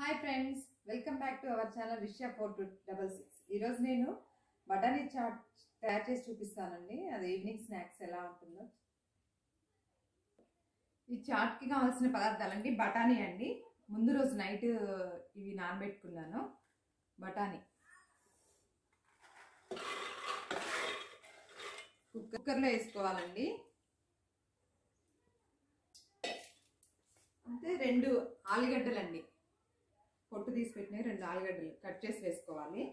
hi friends welcome back to our channel Risha four two double six ఈరోజు నేను బటానీ chat తయారు చేసి చూపిస్తానండి అది ఈవినింగ్ స్నాక్స్ ఎలా ఉంటుందో ఈ చాట్కి కావాల్సిన పదార్థాలండి బఠానీ అండి ముందు రోజు నైట్ ఇవి నానబెట్టుకున్నాను బఠానీ కుక్కర్లో వేసుకోవాలండి అంటే రెండు ఆలుగడ్డలండి పొట్టు తీసి పెట్టిన రెండు ఆలుగడ్డలు కట్ చేసి వేసుకోవాలి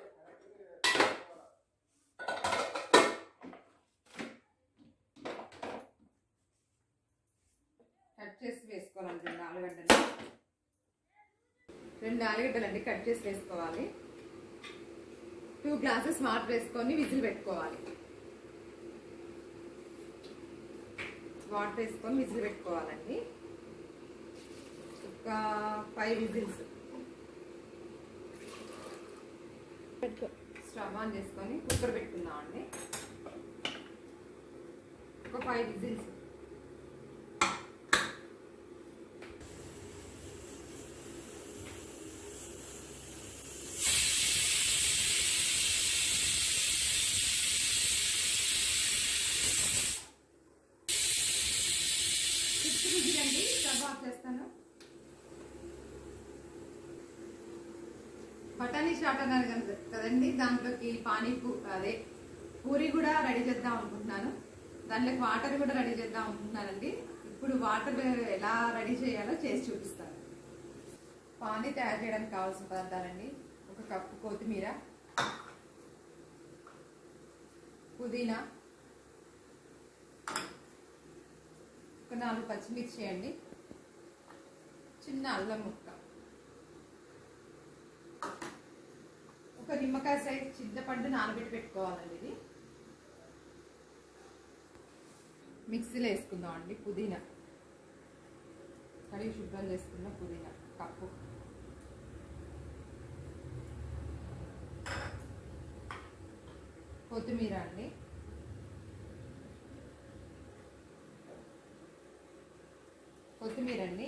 కట్ చేసి వేసుకోవాలండి రెండు ఆలుగడ్డలు రెండు ఆలుగడ్డలు అండి కట్ చేసి వేసుకోవాలి టూ గ్లాసెస్ వాటర్ వేసుకొని విజిల్ పెట్టుకోవాలి వాటర్ వేసుకొని విజిల్ పెట్టుకోవాలండి ఒక ఫైవ్ విజిల్స్ స్టవ్ ఆన్ చేసుకొని కుక్కర్ పెట్టుకుందాం అండి ఒక ఫైవ్ విజిల్స్ సిక్స్ విజిల్ అండి స్టవ్ ఆఫ్ చేస్తాను బఠానీ షాట్ అన్నారు కదా- కదండి దాంట్లోకి పానీపూ అదే పూరి కూడా రెడీ చేద్దాం అనుకుంటున్నాను దాంట్లోకి వాటర్ కూడా రెడీ చేద్దాం అనుకుంటున్నానండి ఇప్పుడు వాటర్ ఎలా రెడీ చేయాలో చేసి చూపిస్తాను పానీ తయారు చేయడానికి కావాల్సిన పదార్థాలండి ఒక కప్పు కొత్తిమీర పుదీనా ఒక నాలుగు పచ్చిమిర్చి అండి చిన్న అల్లం ముక్క ఒక నిమ్మకాయ సైజ్ చింతపండు నానబెట్టి పెట్టుకోవాలండి ఇది మిక్సీలో వేసుకుందాం అండి పుదీనా కడిగి శుభ్రం చేసుకున్న పుదీనా కప్పు కొత్తిమీర అండి కొత్తిమీర అండి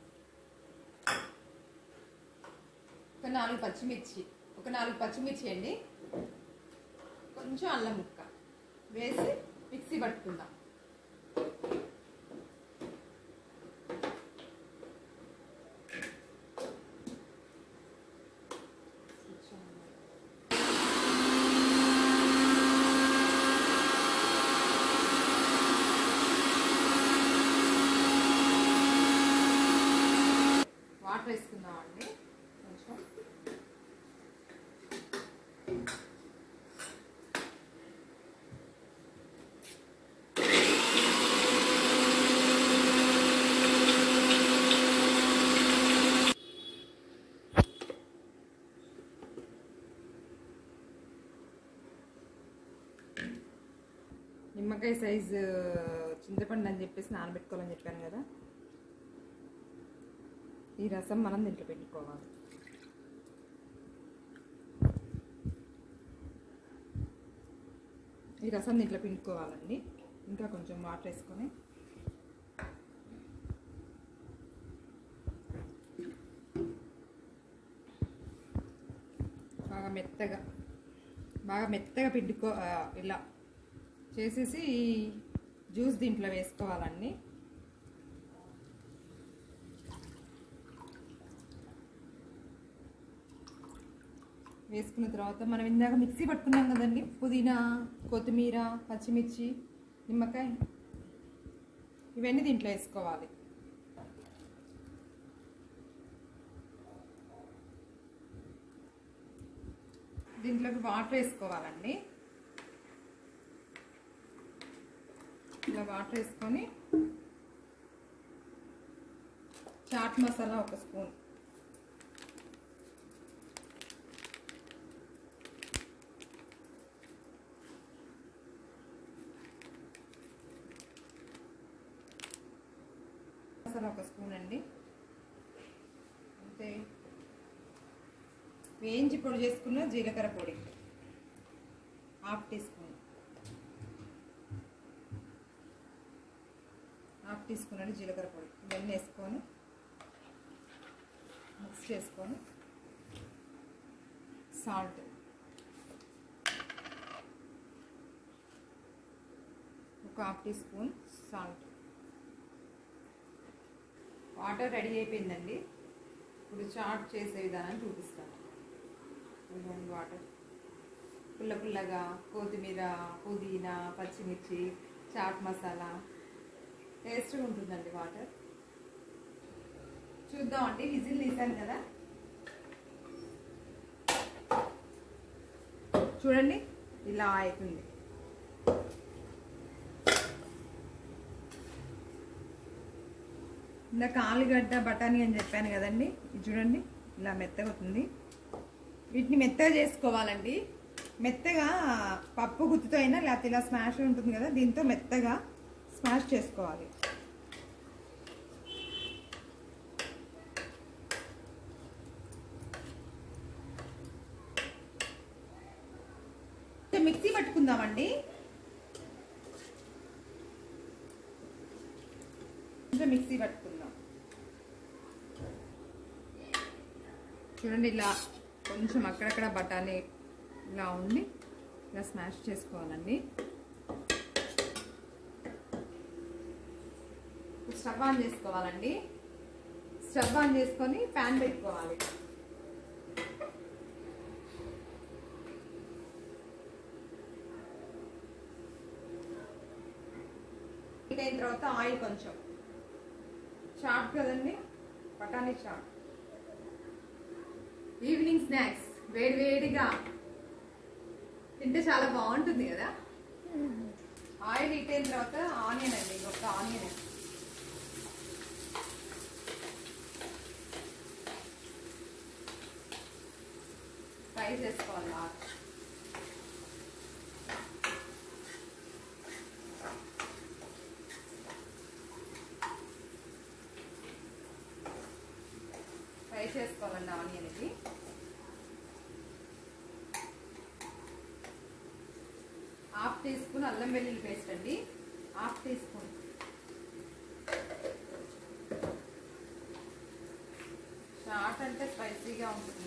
ఒక నాలుగు పచ్చిమిర్చి ఒక నాలుగు పచ్చిమిర్చి అండి కొంచెం అల్లం ముక్క వేసి మిక్సీ పట్టుకుందాం వాటర్ వేసుకుందాం అండి కొంచెం నిమ్మకాయ సైజు చింతపండు అని చెప్పేసి నానబెట్టుకోవాలని చెప్పాను కదా ఈ రసం మనం దీంట్లో పెట్టుకోవాలి ఈ రసం దీంట్లో పిండుకోవాలండి ఇంకా కొంచెం వాటర్ వేసుకొని బాగా మెత్తగా బాగా మెత్తగా పిండుకో ఆ, ఇలా చేసేసి ఈ జ్యూస్ దీంట్లో వేసుకోవాలండి వేసుకున్న తర్వాత మనం ఇందాక మిక్సీ పట్టుకున్నాం కదండి పుదీనా కొత్తిమీర పచ్చిమిర్చి నిమ్మకాయ ఇవన్నీ దీంట్లో వేసుకోవాలి దీంట్లోకి వాటర్ వేసుకోవాలండి ఇలా వాటర్ వేసుకొని చాట్ మసాలా ఒక స్పూన్ మసాలా ఒక స్పూన్ అండి అంతే వేయించి పొడి చేసుకున్న జీలకర్ర పొడి half teaspoon half teaspoon అండి జీలకర్ర పొడి ఇవన్నీ వేసుకొని మిక్సీ మిక్స్ చేసుకొని సాల్ట్ ఒక half teaspoon salt water ready అయిపోయిందండి ఇప్పుడు చాట్ చేసే విధానం చూపిస్తాను ఇదిగోండి వాటర్ పుల్ల పుల్లగా కొత్తిమీర పుదీనా పచ్చిమిర్చి చాట్ మసాలా టేస్ట్గా ఉంటుందండి వాటర్ చూద్దామండి విజిల్ తీసాను కదా చూడండి ఇలా అవుతుంది ఇందాక ఆలుగడ్డ బఠానీ అని చెప్పాను కదండి ఇది చూడండి ఇలా మెత్తగా అవుతుంది వీటిని మెత్తగా చేసుకోవాలండి మెత్తగా పప్పు గుత్తుతో అయినా లేకపోతే ఇలా స్మాష్ ఉంటుంది కదా దీంతో మెత్తగా స్మాష్ చేసుకోవాలి మిక్సీ పట్టుకుందామండి కొంచెం మిక్సీ పట్టుకుందాం చూడండి ఇలా కొంచెం అక్కడక్కడ బఠానీ ఇలా ఉండి ఇలా స్మాష్ చేసుకోవాలండి స్టవ్ ఆన్ చేసుకోవాలండి స్టవ్ ఆన్ చేసుకొని ప్యాన్ పెట్టుకోవాలి హీట్ అయిన తర్వాత ఆయిల్ కొంచెం చాట్ కదండి బఠానీ చాట్ ఈవినింగ్ స్నాక్స్ వేడి వేడిగా తింటే చాలా బాగుంటుంది కదా ఆయిల్ హీట్ అయిన తర్వాత ఆనియన్ అండి ఒక ఆనియన్ ఫ్రై చేసుకోవాలి బాగా ఫ్రై చేసుకోవాలండి ఆనియన్ ఇది హాఫ్ టీ స్పూన్ అల్లం వెల్లుల్లి పేస్ట్ అండి హాఫ్ టీ స్పూన్ చాట్ అంటే స్పైసీగా ఉంటుంది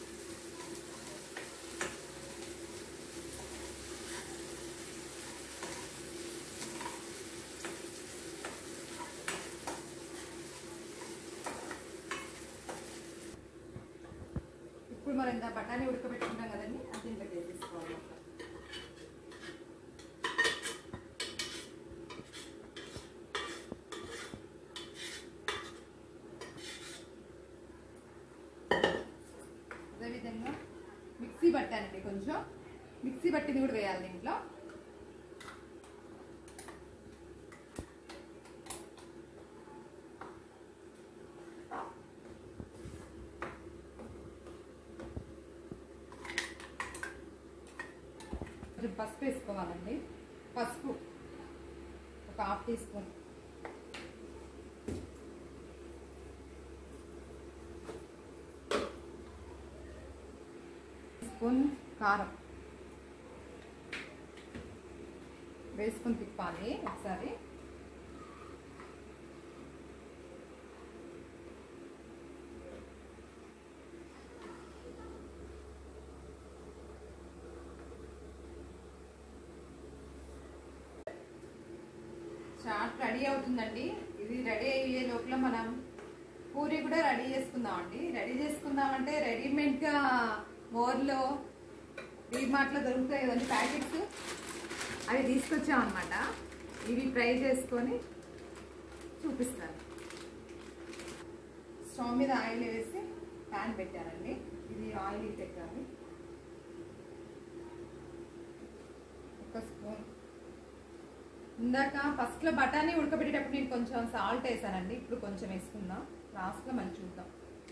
ఇప్పుడు మనం ఇంత బఠానీ ఉడకబెట్టుకుంటాం కదండి అది దీంట్లోకి వేసేసుకోవాలి అదేవిధంగా మిక్సీ పట్టానండి కొంచెం మిక్సీ పట్టింది కూడా వేయాలి దీంట్లో కొంచెం పసుపు వేసుకోవాలండి పసుపు ఒక హాఫ్ టీ స్పూన్ స్పూన్ కారం వేసుకొని తిప్పాలి ఒకసారి చాట్ రెడీ అవుతుందండి ఇది రెడీ అయ్యే లోపల మనం పూరి కూడా రెడీ చేసుకుందామండి రెడీ చేసుకుందామంటే రెడీమేడ్గా మోర్లో డీమార్ట్లో దొరుకుతాయి కదండి ప్యాకెట్స్ అవి తీసుకొచ్చామన్నమాట ఇవి ఫ్రై చేసుకొని చూపిస్తాను స్టవ్ మీద ఆయిల్ వేసి ప్యాన్ పెట్టానండి ఇది ఆయిల్ పెట్టాలి ఒక స్పూన్ ఇందాక ఫస్ట్లో బఠానీ ఉడకబెట్టేటప్పుడు నేను కొంచెం సాల్ట్ వేసానండి ఇప్పుడు కొంచెం వేసుకుందాం లాస్ట్లో మళ్ళీ చూద్దాం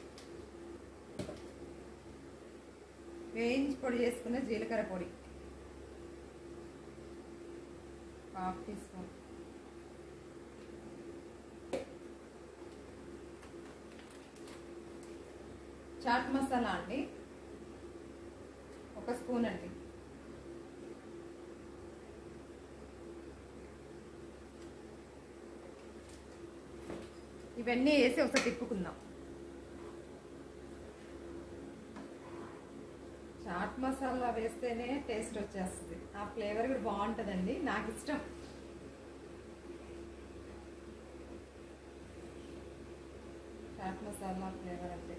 వేయించి పొడి చేసుకున్న జీలకర్ర పొడి half teaspoon chaat masala అండి ఒక స్పూన్ అండి ఇవన్నీ వేసి ఒకసారి తిప్పుకుందాం చాట్ మసాలా వేస్తేనే టేస్ట్ వచ్చేస్తుంది ఆ ఫ్లేవర్ కూడా బాగుంటుందండి నాకు ఇష్టం చాట్ మసాలా ఫ్లేవర్ అంటే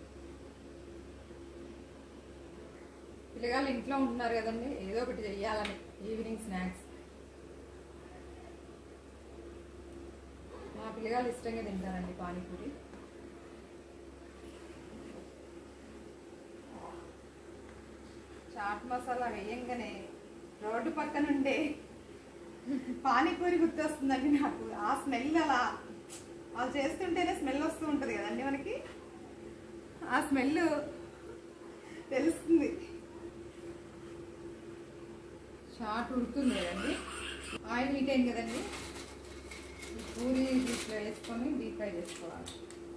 పిల్లగాళ్ళు ఇంట్లో ఉంటున్నారు కదండి ఏదో ఒకటి చెయ్యాలని ఈవినింగ్ స్నాక్స్ మా పిల్లగాళ్ళు ఇష్టంగా తింటారండి పానీపూరి చాట్ మసాలా వేయంగానే రోడ్డు పక్కన ఉండే పానీపూరి గుర్తొస్తుందండి నాకు ఆ స్మెల్ అలా వాళ్ళు చేస్తుంటేనే స్మెల్ వస్తూ ఉంటుంది కదండి మనకి ఆ స్మెల్ తెలుస్తుంది షార్ట్ ఉడుతుంది కదండి ఆయిల్ హీట్ అయింది కదండి ఈ పూరి దీంట్లో వేసుకొని డీప్ ఫ్రై చేసుకోవాలి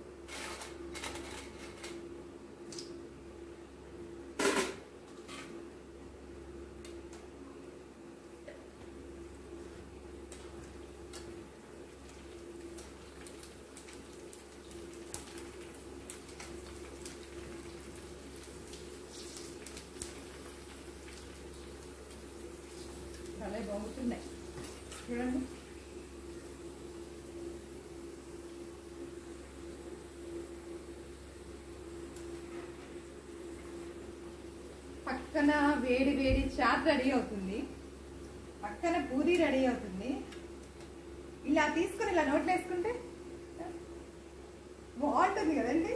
భలే బాగుతున్నాయి చూడండి పక్కన వేడి వేడి చాట్ రెడీ అవుతుంది పక్కన పూరి రెడీ అవుతుంది ఇలా తీసుకొని ఇలా నోట్లో వేసుకుంటే బాగుంటుంది కదండి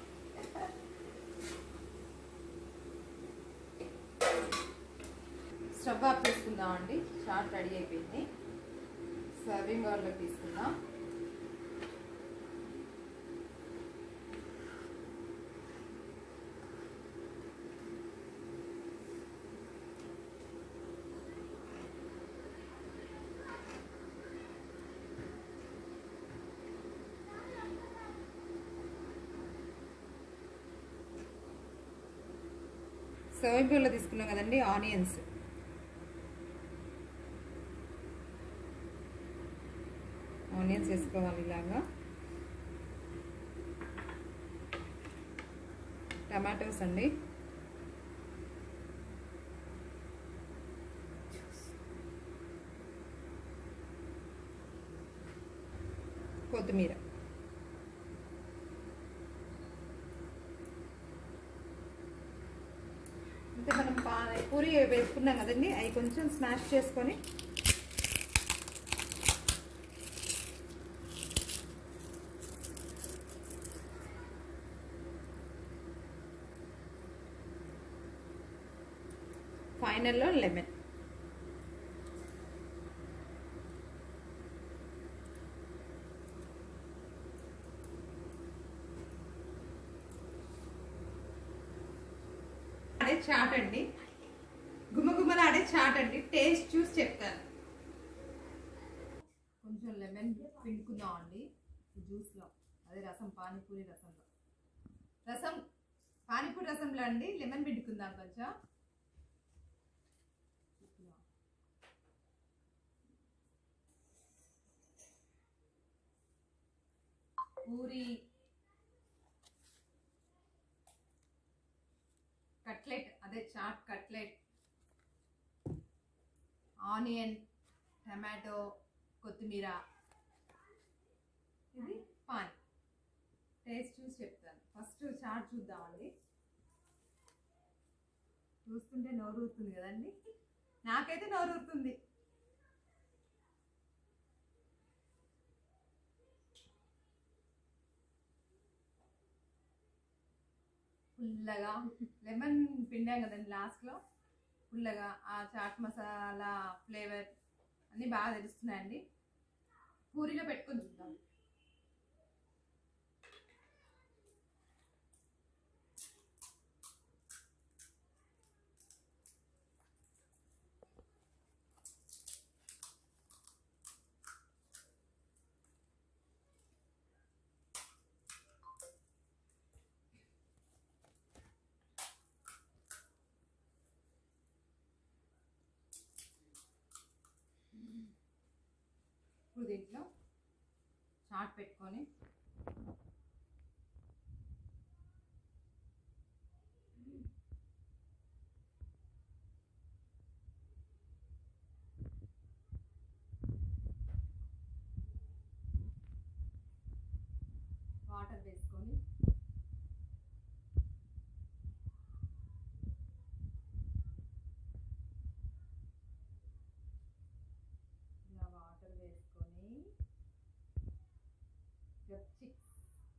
స్టవ్ ఆఫ్ చేసుకుందాం అండి చాట్ రెడీ అయిపోయింది సర్వింగ్ బౌల్లో తీసుకుందాం సర్వింగ్ బౌల్లో తీసుకున్నాం కదండి ఆనియన్స్ ఆనియన్స్ వేసుకోవాలి ఇలాగా టమాటోస్ అండి కొత్తిమీర అంటే మనం పా- పూరి వేసుకున్నాం కదండి అవి కొంచెం స్మాష్ చేసుకొని ఫైనల్లో లెమన్ అదే చాట్ అండి గుమ్మగుమ్మలాడే చాట్ అండి టేస్ట్ చూసి చెప్తాను కొంచెం లెమన్ పిండుకుందాం అండి జ్యూస్లో అదే రసం పానీపూరి రసంలో రసం పానీపూరి రసంలో అండి లెమన్ పిండుకుందాం కొంచెం పూరి కట్లెట్ అదే చాట్ కట్లెట్ ఆనియన్ టమాటో కొత్తిమీర ఇది పాన్ టేస్ట్ చూసి చెప్తాను ఫస్ట్ చాట్ చూద్దామండి చూస్తుంటే నోరు ఊరుతుంది కదండి నాకైతే నోరు ఊరుతుంది పుల్లగా లెమన్ పిండాం కదండి లాస్ట్లో పుల్లగా ఆ చాట్ మసాలా ఫ్లేవర్ అన్నీ బాగా తెలుస్తున్నాయండి పూరిలో పెట్టుకొని చూద్దాం ఇప్పుడు దీంట్లో చాట్ పెట్టుకొని వేసుకొని ఇలా వాటర్ వేసుకొని చిక్స్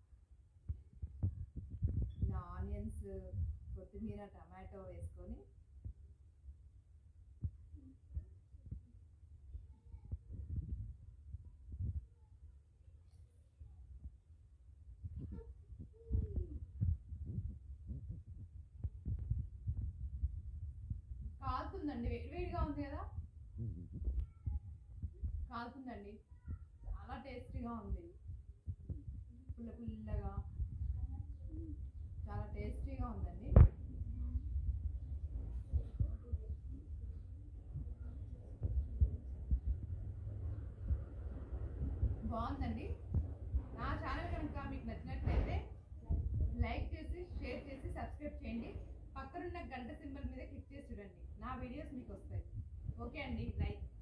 ఇలా ఆనియన్స్ కొత్తిమీర టమాటో వేసుకొని కాలుతుందండి వేడివేడిగా ఉంది కదా కాలుతుందండి చాలా టేస్టీగా ఉంది పుల్ల పుల్లగా చాలా టేస్టీగా ఉందండి బాగుందండి నా ఛానల్ కనుక మీకు నచ్చినట్లయితే లైక్ చేసి షేర్ చేసి సబ్స్క్రైబ్ చేయండి పక్కనున్న గంట సింబల్ మీద క్లిక్ చేసి చూడండి నా వీడియోస్ మీకు వస్తాయి ఓకే అండి లైక్